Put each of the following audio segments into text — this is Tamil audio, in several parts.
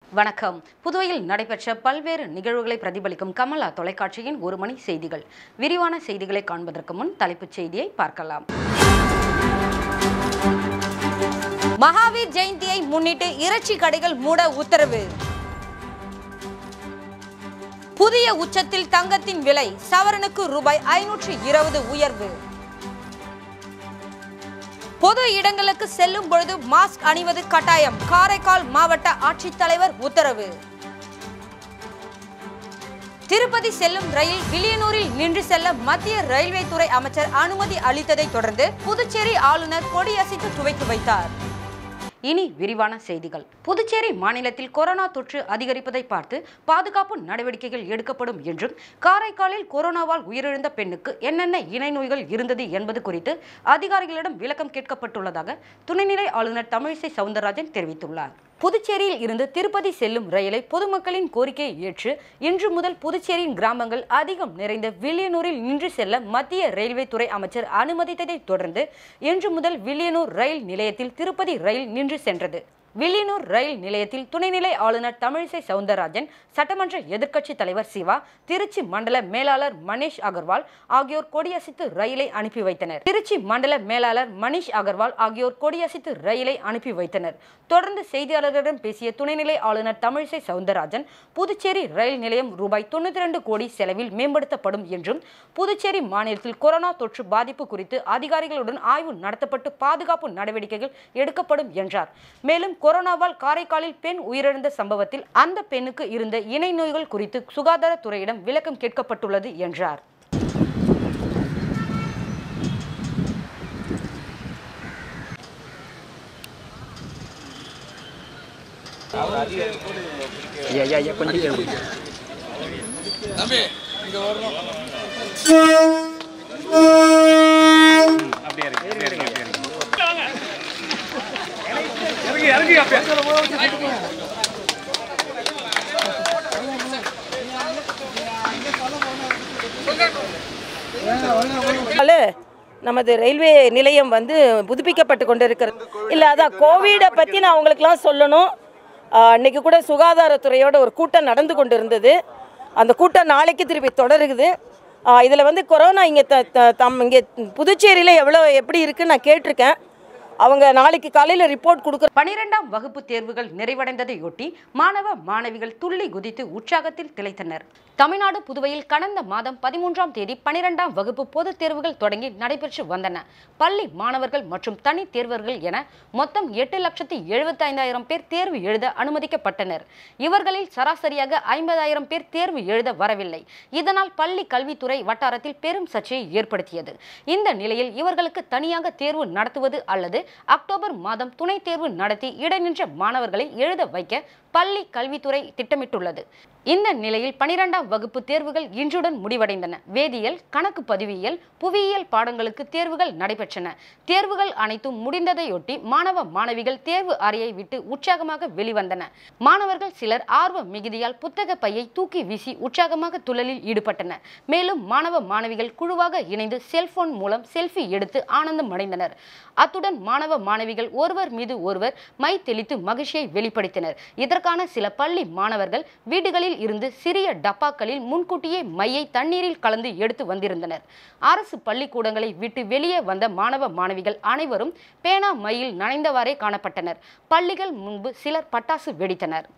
வணக்கம் புதுவையில் நடைபெற்ற பல்வேறு நிகழ்வுகளை பிரதிபலிக்கும் கமலா தொலைக்காட்சியின் ஒரு மணி செய்திகள் விரிவான செய்திகளை காண்பதற்கு முன் தலைப்புச் செய்தியை பார்க்கலாம் மகாவீர் ஜெயந்தியை முன்னிட்டு இறைச்சி கடைகள் மூட உத்தரவு புதிய உச்சத்தில் தங்கத்தின் விலை சவரனுக்கு ரூபாய் ஐநூற்று இருபது உயர்வு பொது இடங்களுக்கு செல்லும் பொழுது மாஸ்க் அணிவது கட்டாயம் காரைக்கால் மாவட்ட ஆட்சித்தலைவர் உத்தரவு திருப்பதி செல்லும் ரயில் வில்லியனூரில் நின்று செல்ல மத்திய ரயில்வே துறை அமைச்சர் அனுமதி அளித்ததை தொடர்ந்து புதுச்சேரி ஆளுநர் கொடியசைத்து துவக்கி வைத்தார் இனி விரிவான செய்திகள் புதுச்சேரி மாநிலத்தில் கொரோனா தொற்று அதிகரிப்பதை பார்த்து பாதுகாப்பு நடவடிக்கைகள் எடுக்கப்படும் என்றும் காரைக்காலில் கொரோனாவால் உயிரிழந்த பெண்ணுக்கு என்னென்ன இணை நோய்கள் இருந்தது என்பது குறித்து அதிகாரிகளிடம் விளக்கம் கேட்கப்பட்டுள்ளதாக துணைநிலை ஆளுநர் தமிழிசை சவுந்தரராஜன் தெரிவித்துள்ளார் புதுச்சேரியில் இருந்து திருப்பதி செல்லும் ரயிலை பொதுமக்களின் கோரிக்கையை ஏற்று இன்று முதல் புதுச்சேரியின் கிராமங்கள் அதிகம் நிறைந்த வில்லியனூரில் நின்று செல்ல மத்திய ரயில்வே துறை அமைச்சர் அனுமதித்ததைத் தொடர்ந்து இன்று முதல் வில்லியனூர் ரயில் நிலையத்தில் திருப்பதி ரயில் நின்று சென்றது வில்லியனூர் ரயில் நிலையத்தில் துணைநிலை ஆளுநர் தமிழிசை சவுந்தரராஜன் சட்டமன்ற எதிர்க்கட்சி தலைவர் சிவா திருச்சி மண்டல மேலாளர் மணீஷ் அகர்வால் ஆகியோர் கொடியசைத்து ரயிலை அனுப்பி வைத்தனர் திருச்சி மண்டல மேலாளர் மணீஷ் அகர்வால் ஆகியோர் கொடியசைத்து ரயிலை அனுப்பி வைத்தனர் தொடர்ந்து செய்தியாளர்களிடம் பேசிய துணைநிலை ஆளுநர் தமிழிசை சவுந்தரராஜன் புதுச்சேரி ரயில் நிலையம் ரூபாய் தொண்ணூத்தி ரெண்டு கோடி செலவில் மேம்படுத்தப்படும் என்றும் புதுச்சேரி மாநிலத்தில் கொரோனா தொற்று பாதிப்பு குறித்து அதிகாரிகளுடன் ஆய்வு நடத்தப்பட்டு பாதுகாப்பு நடவடிக்கைகள் எடுக்கப்படும் என்றார் மேலும் கொரோனாவால் காரைக்காலில் பெண் உயிரிழந்த சம்பவத்தில் அந்த பெண்ணுக்கு இருந்த இணை நோய்கள் குறித்து சுகாதாரத்துறையிடம் விளக்கம் கேட்கப்பட்டுள்ளது என்றார் ஐயா ஐயா ஐயா கொஞ்சம் கீழே பிடிங்க. அப்படியே இருக்கு, அப்படியே இருக்கு, அப்படியே இருக்கு. நாள் நமது ரயில்வே நிலையம் வந்து புதுப்பிக்கப்பட்டு கொண்டிருக்கிறது இல்லை அதான் கோவிடை பற்றி நான் அவங்களுக்குலாம் சொல்லணும் ஆஹ் இன்னைக்கு கூட சுகாதாரத்துறையோட ஒரு கூட்டம் நடந்து கொண்டு இருந்தது அந்த கூட்டம் நாளைக்கு திருப்பி தொடருகுது இதில் வந்து கொரோனா இங்கே த த- தம் இங்கே புதுச்சேரியில் எவ்வளோ எப்படி இருக்குன்னு நான் கேட்டிருக்கேன் அவங்க நாளைக்கு காலையில் ரிப்போர்ட் கொடுக்குற பனிரெண்டாம் வகுப்பு தேர்வுகள் நிறைவடைந்ததையொட்டி மாணவ மாணவிகள் துள்ளி குதித்து உற்சாகத்தில் திளைத்தனர் தமிழ்நாடு புதுவையில் கடந்த மாதம் பதிமூன்றாம் தேதி பனிரெண்டாம் வகுப்பு பொதுத் தேர்வுகள் தொடங்கி நடைபெற்று வந்தன பள்ளி மாணவர்கள் மற்றும் தனி தேர்வர்கள் என மொத்தம் எட்டு லட்சத்தி எழுபத்தைந்தாயிரம் பேர் தேர்வு எழுத அனுமதிக்கப்பட்டனர் இவர்களில் சராசரியாக ஐம்பதாயிரம் பேர் தேர்வு எழுத வரவில்லை இதனால் பள்ளி கல்வித்துறை வட்டாரத்தில் பெரும் சர்ச்சையை ஏற்படுத்தியது இந்த நிலையில் இவர்களுக்கு தனியாக தேர்வு நடத்துவது அல்லது அக்டோபர் மாதம் துணைத் தேர்வு நடத்தி இடைநின்ற மாணவர்களை எழுத வைக்க பள்ளி கல்வித்துறை திட்டமிட்டுள்ளது இந்த நிலையில் பனிரெண்டாம் வகுப்பு தேர்வுகள் இன்றுடன் முடிவடைந்தன வேதியியல் கணக்கு பதிவியல் புவியியல் பாடங்களுக்கு தேர்வுகள் நடைபெற்றன தேர்வுகள் அனைத்தும் முடிந்ததையொட்டி மாணவ மாணவிகள் தேர்வு அறையை விட்டு உற்சாகமாக வெளிவந்தன மாணவர்கள் சிலர் ஆர்வ மிகுதியால் புத்தக பையை தூக்கி வீசி உற்சாகமாக துள்ளலில் ஈடுபட்டனர் மேலும் மாணவ மாணவிகள் குழுவாக இணைந்து செல்போன் மூலம் செல்ஃபி எடுத்து ஆனந்தம் அடைந்தனர் அத்துடன் மாணவ மாணவிகள் ஒருவர் மீது ஒருவர் மை தெளித்து மகிழ்ச்சியை வெளிப்படுத்தினர் இதற்கான சில பள்ளி மாணவர்கள் வீடுகளில் இருந்து சிறிய டப்பாக்களில் முன்கூட்டியே மையை தண்ணீரில் கலந்து எடுத்து வந்திருந்தனர் அரசு பள்ளிக்கூடங்களை விட்டு வெளியே வந்த மாணவ மாணவிகள் அனைவரும் பேனா மையில் நனைந்தவாறே காணப்பட்டனர் பள்ளிகள் முன்பு சிலர் பட்டாசு வெடித்தனர்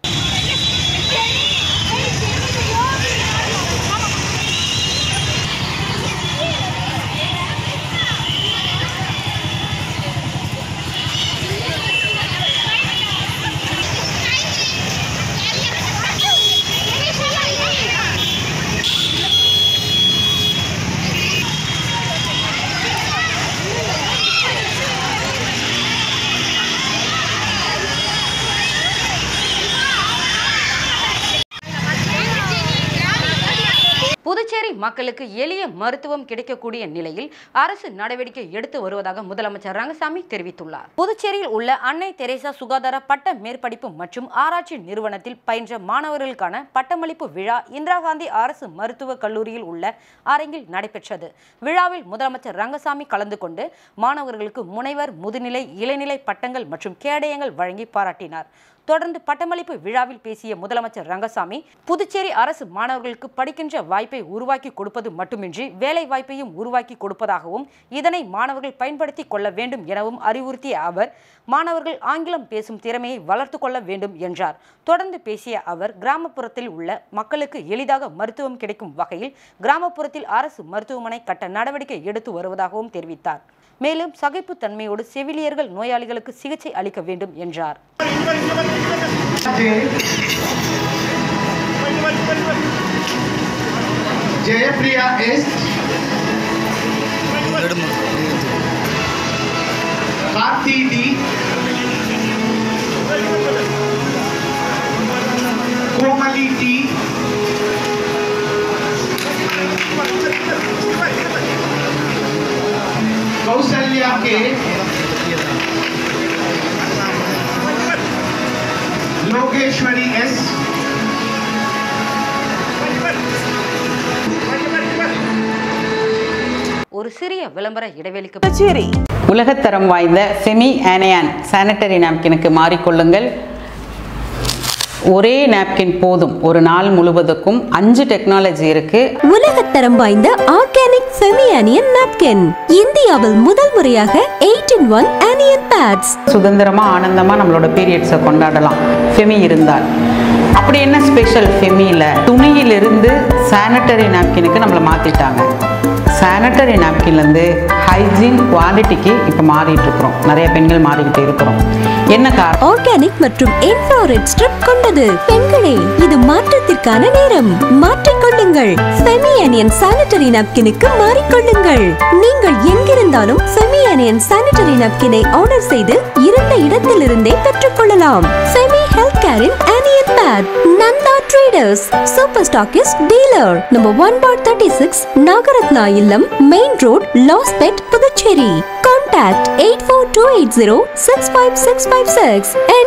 புதுச்சேரி மக்களுக்கு எளிய மருத்துவம் கிடைக்கக்கூடிய நிலையில் அரசு நடவடிக்கை எடுத்து வருவதாக முதலமைச்சர் ரங்கசாமி தெரிவித்துள்ளார் புதுச்சேரியில் உள்ள அன்னை தெரேசா சுகாதார பட்ட மேற்படிப்பு மற்றும் ஆராய்ச்சி நிறுவனத்தில் பயின்ற மாணவர்களுக்கான பட்டமளிப்பு விழா இந்திரா காந்தி அரசு மருத்துவக் கல்லூரியில் உள்ள அரங்கில் நடைபெற்றது விழாவில் முதலமைச்சர் ரங்கசாமி கலந்து கொண்டு மாணவர்களுக்கு முனைவர் முதுநிலை இளநிலை பட்டங்கள் மற்றும் கேடயங்கள் வழங்கி பாராட்டினார் தொடர்ந்து பட்டமளிப்பு விழாவில் பேசிய முதலமைச்சர் ரங்கசாமி புதுச்சேரி அரசு மாணவர்களுக்கு படிக்கின்ற வாய்ப்பை உருவாக்கி கொடுப்பது மட்டுமின்றி வேலை வாய்ப்பையும் உருவாக்கி கொடுப்பதாகவும் இதனை மாணவர்கள் பயன்படுத்தி கொள்ள வேண்டும் எனவும் அறிவுறுத்திய அவர் மாணவர்கள் ஆங்கிலம் பேசும் திறமையை வளர்த்து கொள்ள வேண்டும் என்றார் தொடர்ந்து பேசிய அவர் கிராமப்புறத்தில் உள்ள மக்களுக்கு எளிதாக மருத்துவம் கிடைக்கும் வகையில் கிராமப்புறத்தில் அரசு மருத்துவமனை கட்ட நடவடிக்கை எடுத்து வருவதாகவும் தெரிவித்தார் மேலும் சகிப்புத்தன்மையோடு செவிலியர்கள் நோயாளிகளுக்கு சிகிச்சை அளிக்க வேண்டும் என்றார் Jayapriya S. Karthi D. Komali T. Kausalya K. Logeshwari S. ஒரு சிறிய விளம்பர இடைவெளிக்கு புதுச்சேரி உலகத்தரம் வாய்ந்த செமி ஆனையான் சானிட்டரி நாப்கினுக்கு மாறிக்கொள்ளுங்கள் ஒரே நாப்கின் போதும் ஒரு நாள் முழுவதுக்கும் அஞ்சு டெக்னாலஜி இருக்கு உலகத்தரம் வாய்ந்த ஆர்கானிக் செமி அனியன் நாப்கின் இந்தியாவில் முதல் முறையாக eight in one anion pads சுதந்திரமா ஆனந்தமா நம்மளோட பீரியட்ஸை கொண்டாடலாம் ஃபெமி இருந்தால் அப்படி என்ன ஸ்பெஷல் ஃபெமியில் துணியிலிருந்து சானிட்டரி நாப்கினுக்கு நம்மளை மாற்றிட்டாங்க சானிட்டரி நாப்கின்லேருந்து ஹைஜீன் குவாலிட்டிக்கு இப்போ மாறிட்டு இருக்கிறோம் நிறைய பெண்கள் மாறிக்கிட்டு இருக்கிறோம் என்ன காரணம் ஆர்கானிக் மற்றும் இன்ஃப்ராரெட் ஸ்ட்ரிப் கொண்டது பெண்களே இது மாற்றத்திற்கான நேரம் மாற்றிக்கொள்ளுங்கள் செமி அனியன் சானிட்டரி நாப்கினுக்கு மாறிக்கொள்ளுங்கள் நீங்கள் எங்கிருந்தாலும் செமி அனியன் சானிட்டரி நாப்கினை ஆர்டர் செய்து இருந்த இடத்திலிருந்தே பெற்றுக்கொள்ளலாம் செமி ஹெல்த் கேரின் anion pad Nanda traders super stockist dealer number one four thirty six Nagarathna இல்லம் main road Lawspet Puducherry Contact 84280-65656 and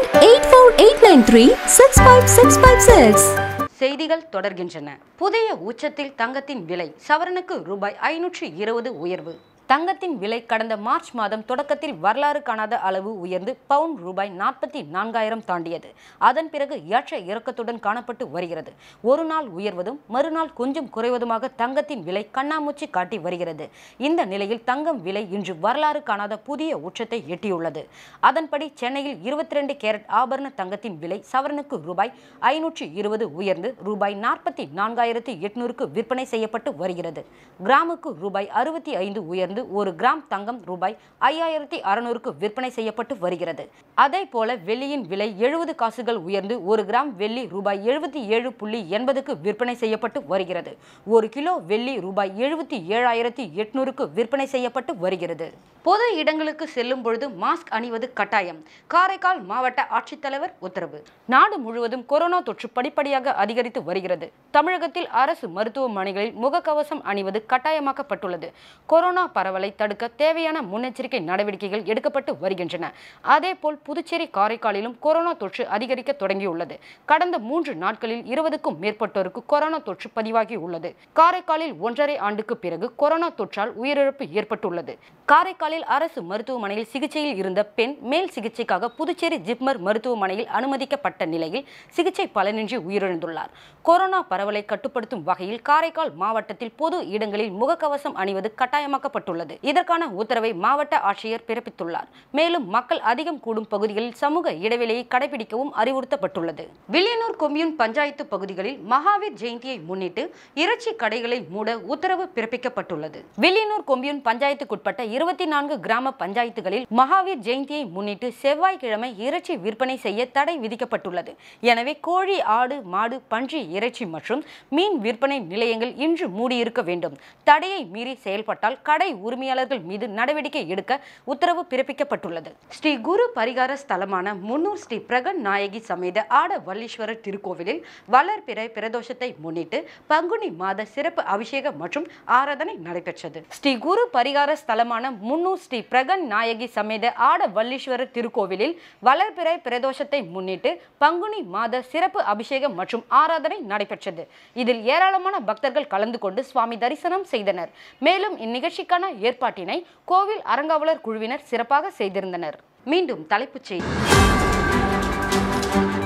84893-65656. செய்திகள் தொடர்கின்றன புதிய உச்சத்தில் தங்கத்தின் விலை சவரனுக்கு ரூபாய் ஐநூற்றி இருபது உயர்வு தங்கத்தின் விலை கடந்த மார்ச் மாதம் தொடக்கத்தில் வரலாறு காணாத அளவு உயர்ந்து பவுண்ட் ரூபாய் நாற்பத்தி நான்காயிரம் தாண்டியது அதன் பிறகு ஏற்ற இறக்கத்துடன் காணப்பட்டு வருகிறது ஒரு நாள் உயர்வதும் மறுநாள் கொஞ்சம் குறைவதுமாக தங்கத்தின் விலை கண்ணாமூச்சி காட்டி வருகிறது இந்த நிலையில் தங்கம் விலை இன்று வரலாறு காணாத புதிய உச்சத்தை எட்டியுள்ளது அதன்படி சென்னையில் இருபத்தி ரெண்டு கேரட் ஆபரண தங்கத்தின் விலை சவரனுக்கு ரூபாய் ஐநூற்றி இருபது உயர்ந்து ரூபாய் நாற்பத்தி நான்காயிரத்தி எட்நூறுக்கு விற்பனை செய்யப்பட்டு வருகிறது கிராமுக்கு ரூபாய் அறுபத்தி ஐந்து உயர்ந்து ஒரு கிராம் தங்கம் ரூபாய் ஐயாயிரத்தி அறுநூறுக்கு விற்பனை செய்யப்பட்டு வருகிறது அதே போல வெள்ளியின் விலை எழுபது காசுகள் உயர்ந்து ஒரு கிராம் வெள்ளி ரூபாய் எழுபத்தி ஏழு புள்ளி எண்பதுக்கு விற்பனை செய்யப்பட்டு வருகிறது ஒரு கிலோ வெள்ளி ரூபாய் எழுபத்தி ஏழாயிரத்தி எட்நூறுக்கு விற்பனை செய்யப்பட்டு வருகிறது பொது இடங்களுக்கு செல்லும் பொழுது மாஸ்க் அணிவது கட்டாயம் காரைக்கால் மாவட்ட ஆட்சித்தலைவர் உத்தரவு நாடு முழுவதும் கொரோனா தொற்று படிப்படியாக அதிகரித்து வருகிறது தமிழகத்தில் அரசு மருத்துவமனைகளில் முகக்கவசம் அணிவது கட்டாயமாக்கப்பட்டுள்ளது கொரோனா பரவலை தடுக்க தேவையான முன்னெச்சரிக்கை நடவடிக்கைகள் எடுக்கப்பட்டு வருகின்றன அதேபோல் புதுச்சேரி காரைக்காலிலும் கொரோனா தொற்று அதிகரிக்க தொடங்கியுள்ளது கடந்த மூன்று நாட்களில் இருபதுக்கும் மேற்பட்டோருக்கு கொரோனா தொற்று பதிவாகி உள்ளது காரைக்காலில் ஒன்றரை ஆண்டுக்கு பிறகு கொரோனா தொற்றால் உயிரிழப்பு ஏற்பட்டுள்ளது காரைக்காலில் அரசு மருத்துவமனையில் சிகிச்சையில் இருந்த பெண் மேல் சிகிச்சைக்காக புதுச்சேரி ஜிப்மர் மருத்துவமனையில் அனுமதிக்கப்பட்ட நிலையில் சிகிச்சை பலனின்றி உயிரிழந்துள்ளார் கொரோனா பரவலை கட்டுப்படுத்தும் வகையில் காரைக்கால் மாவட்டத்தில் பொது இடங்களில் முகக்கவசம் அணிவது கட்டாயமாக்கப்பட்டுள்ளது இதற்கான உத்தரவை மாவட்ட ஆட்சியர் பிறப்பித்துள்ளார் மேலும் மக்கள் அதிகம் கூடும் பகுதிகளில் சமூக இடைவெளியை கடைபிடிக்கவும் அறிவுறுத்தப்பட்டுள்ளது வில்லியனூர் கொம்யூன் பஞ்சாயத்து பகுதிகளில் மகாவீர் ஜெயந்தியை முன்னிட்டு இறைச்சி கடைகளை மூட உத்தரவு பிறப்பிக்கப்பட்டுள்ளது வில்லியனூர் கொம்யூன் பஞ்சாயத்துக்குட்பட்ட இருபத்தி நான்கு கிராம பஞ்சாயத்துகளில் மகாவீர் ஜெயந்தியை முன்னிட்டு செவ்வாய்க்கிழமை இறைச்சி விற்பனை செய்ய தடை விதிக்கப்பட்டுள்ளது எனவே கோழி ஆடு மாடு பன்றி இறைச்சி மற்றும் மீன் விற்பனை நிலையங்கள் இன்று மூடியிருக்க வேண்டும் தடையை மீறி செயல்பட்டால் கடை உரிமையாளர்கள் மீது நடவடிக்கை எடுக்க உத்தரவு பிறப்பிக்கப்பட்டுள்ளது ஸ்ரீ குரு பரிகார ஸ்தலமான முன்னூர் ஸ்ரீ பிரகன் நாயகி சமேத ஆட வல்லீஸ்வரர் திருக்கோவிலில் வளர்பிறை பிரதோஷத்தை முன்னிட்டு பங்குனி மாத சிறப்பு அபிஷேகம் மற்றும் ஆராதனை நடைபெற்றது ஸ்ரீ குரு பரிகார ஸ்தலமான முன்னூர் ஸ்ரீ பிரகன் நாயகி சமேத ஆட வல்லீஸ்வரர் திருக்கோவிலில் வளர்பிறை பிரதோஷத்தை முன்னிட்டு பங்குனி மாத சிறப்பு அபிஷேகம் மற்றும் ஆராதனை நடைபெற்றது இதில் ஏராளமான பக்தர்கள் கலந்து கொண்டு சுவாமி தரிசனம் செய்தனர் மேலும் இந்நிகழ்ச்சிக்கான ஏற்பாட்டினை கோவில் அறங்காவலர் குழுவினர் சிறப்பாக செய்திருந்தனர் மீண்டும் தலைப்புச் செய்தி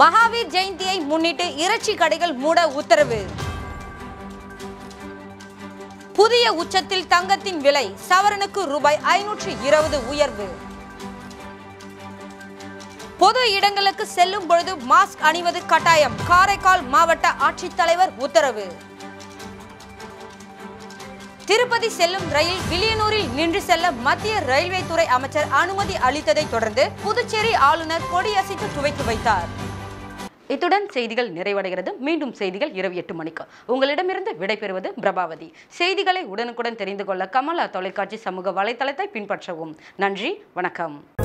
மகாவீர் ஜெயந்தியை முன்னிட்டு இறைச்சி கடைகள் மூட உத்தரவு புதிய உச்சத்தில் தங்கத்தின் விலை சவரனுக்கு ரூபாய் ஐநூற்று இருபது உயர்வு பொது இடங்களுக்கு செல்லும் பொழுது மாஸ்க் அணிவது கட்டாயம் காரைக்கால் மாவட்ட ஆட்சித்தலைவர் உத்தரவு திருப்பதி செல்லும் ரயில் வில்லியனூரில் நின்று செல்ல மத்திய ரயில்வே துறை அமைச்சர் அனுமதி அளித்ததை தொடர்ந்து புதுச்சேரி ஆளுநர் கொடியசைத்து துவக்கி வைத்தார் இத்துடன் செய்திகள் நிறைவடைகிறது மீண்டும் செய்திகள் இரவு எட்டு மணிக்கு உங்களிடமிருந்து விடைபெறுவது பிரபாவதி செய்திகளை உடனுக்குடன் தெரிந்து கொள்ள கமலா தொலைக்காட்சி சமூக வலைத்தளத்தை பின்பற்றவும் நன்றி வணக்கம்